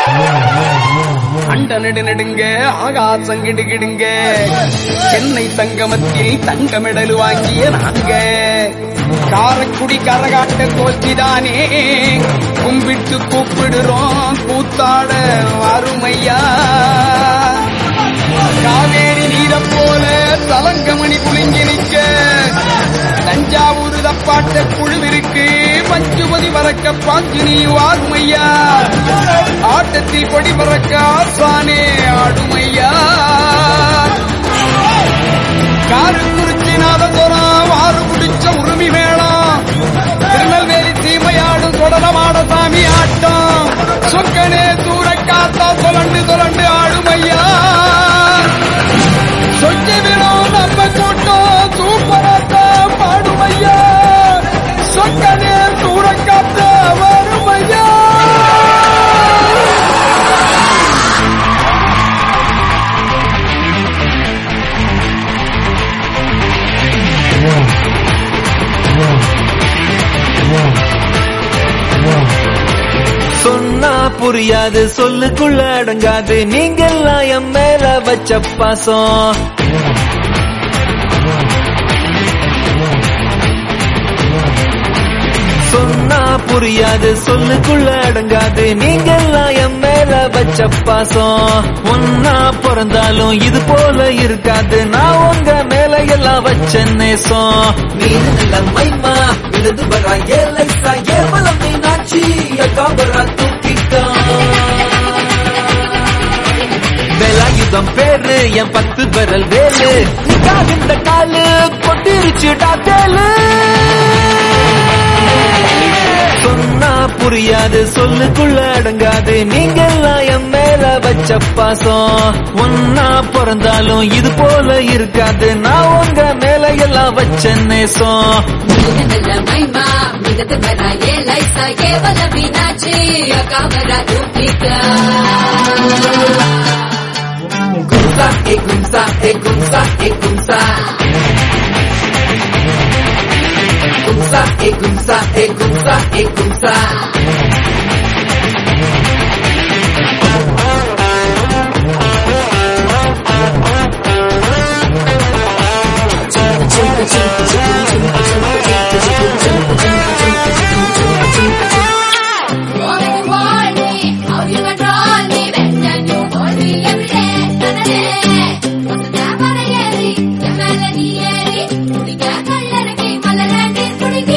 அண்ட நெடு நெடுங்க ஆகாசம் கிடுகிடுங்க சென்னை தங்கமத்தில் தங்கமெடல் வாங்கிய நாங்க காரக்குடி கரகாட்ட கோஷ்டிதானே கும்பிட்டு கூப்பிடுறோம் கூத்தாட அருமையா காவேரி நீர போல தலங்கமணி குலுங்கி நிற்க தஞ்சாவூர் தப்பாட்ட குழுவிற்கு பஞ்சுமதி பறக்க பாஞ்சு நீ வாருமையா ஆட்டத்தில் கொடி பறக்க ஆசானே ஆடுமையா காரக்குறிச்சி நாதசுரம் வாறு பிடிச்ச உரிமை வேளாம் திருநெல்வேலி தீமையாடு தொடரமாட சாமி ஆட்டம் சொக்கனே தூர காத்தா சொலண்டு சொலண்டு ஆடுமையா சொக்கி விடும் நம்ம கூட்டம் சூப்பராத்தா பாடுமையா சொக்கனே தூர காத்தா வருமையா சொன்னா புரியாது சொல்லுக்குள்ள அடங்காது நீங்கெல்லாம் என் மேல வச்ச பாசம் சொன்னா புரியாது சொல்லுக்குள்ள அடங்காது நீங்கெல்லாம் என் மேல வச்ச பாசம் ஒன்னா பிறந்தாலும் இது போல இருக்காது நான் உங்க மேல எல்லாம் வச்ச நேசம் நீங்க நல்ல மைமா விழுது வரா ஏலைசா ஏவலம் மீனாட்சி காபரா தூக்கிக்கா வேலாயுதம் பேரு என் பத்து விரல் வேலு நிக்காகின்ற காலு கொட்டிருச்சுடா தேலு சொன்னா புரியாது சொல்லுக்குள்ள அடங்காது நீங்கெல்லாம் என் மேல வச்ச பாசம் ஒன்னா பிறந்தாலும் இது போல இருக்காது நான் உங்க மேல எல்லாம் வச்ச நேசம் ನೀನಲ್ಲ ಮೈಮಾ ಮಿಗದ ಬರ ಏ ಲೈಸ ಕೇವಲ ಮೀನಾಕ್ಷಿ ಅಕಾಮರ ದೂಪಿಕ ಗುಂಸಾ ಏ ಗುಂಸಾ ಏ ಗುಂಸಾ ಏ ಗುಂಸಾ ಗುಂಸಾ ಏ ಗುಂಸಾ ಏ ಗುಂಸಾ ಏ ಗುಂಸಾ Wanna want me? How you control me? When you hold me every day, tanane. Wasn't para yeri, yamala ni yeri. Kudika kallaraki malarandi kudiki.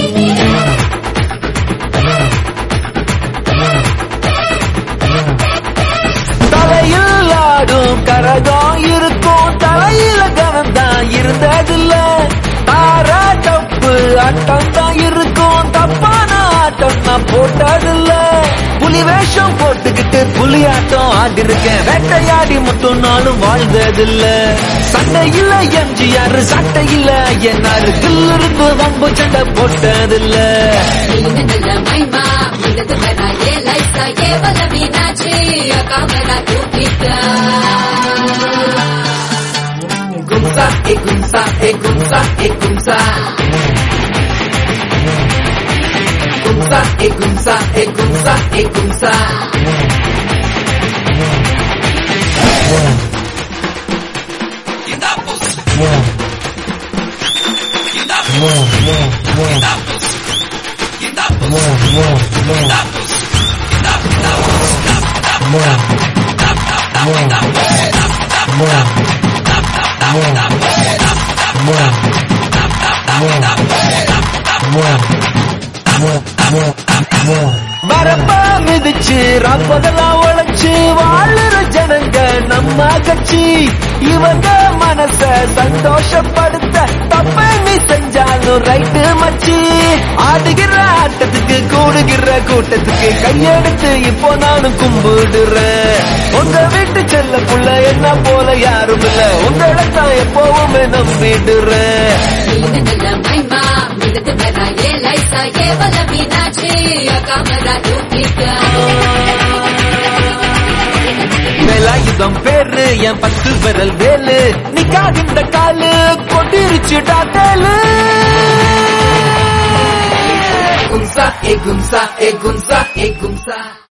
தலையில் ஆடும் கரகம் இருக்கும் தலையில கனம் தான் இருந்ததில்ல தாரா தப்பு ஆட்டம் தான் இருக்கும் தப்பான ஆட்டம் நான் போட்டதில்ல புலி வேஷம் போட்டுக்கிட்டு புலி ஆட்டம் ஆடிருக்கேன் வேட்டையாடி மட்டும் நாளும் வாழ்ந்ததில்ல சண்டையில எம்ஜிஆர் சட்டையில என்னாரு கில்லிருந்து வம்பு சண்டை போட்டதில்ல ನೀನಲ್ಲ ಮೈಮಾ ಮಿಗದ ಬರ ಏ ಲೈಸ ಕೇವಲ ಮೀನಾಕ್ಷಿ ಅಕಾಮರ ದೂಪಿಕ ಗುಂಸಾ ಏ ಗುಂಸಾ ಏ ಗುಂಸಾ ಏ ಗುಂಸಾ ಗುಂಸಾ ಏ ಗುಂಸಾ ಏ ಗುಂಸಾ ಏ ಗುಂಸಾ வரப்ப மிதிச்சு ரப்பதெல்லாம் உழைச்சு வாழுற ஜனங்க நம்ம கட்சி இவங்க மனச சந்தோஷப்படுத்த தப்ப நீ செஞ்சாலும் ரைட்டு மச்சி ஆடுகிற ஆட்டத்துக்கு கூடுகிற கூட்டத்துக்கு கையெடுத்து இப்போ நானும் கும்பிடுறேன் உங்க வீட்டு செல்ல புள்ள என்ன போல யாரும் இல்ல உங்களை தான் எப்பவுமே நம்பிடுறேன் ನೀನಲ್ಲ ಮೈಮಾ ಮಿಗದ ಬರ ಏ ಲೈಸ ಕೇವಲ ಮೀನಾಕ್ಷಿ ಅಕಾಮರ ದೂಪಿಕ வேலாயுதம் பேரு என் பத்து விரல் வேலு நிக்காகின்ற காலு கொட்டிருச்சுடா தேலு கும்சா ஏ கும்சா ஏ கும்சா ஏ கும்சா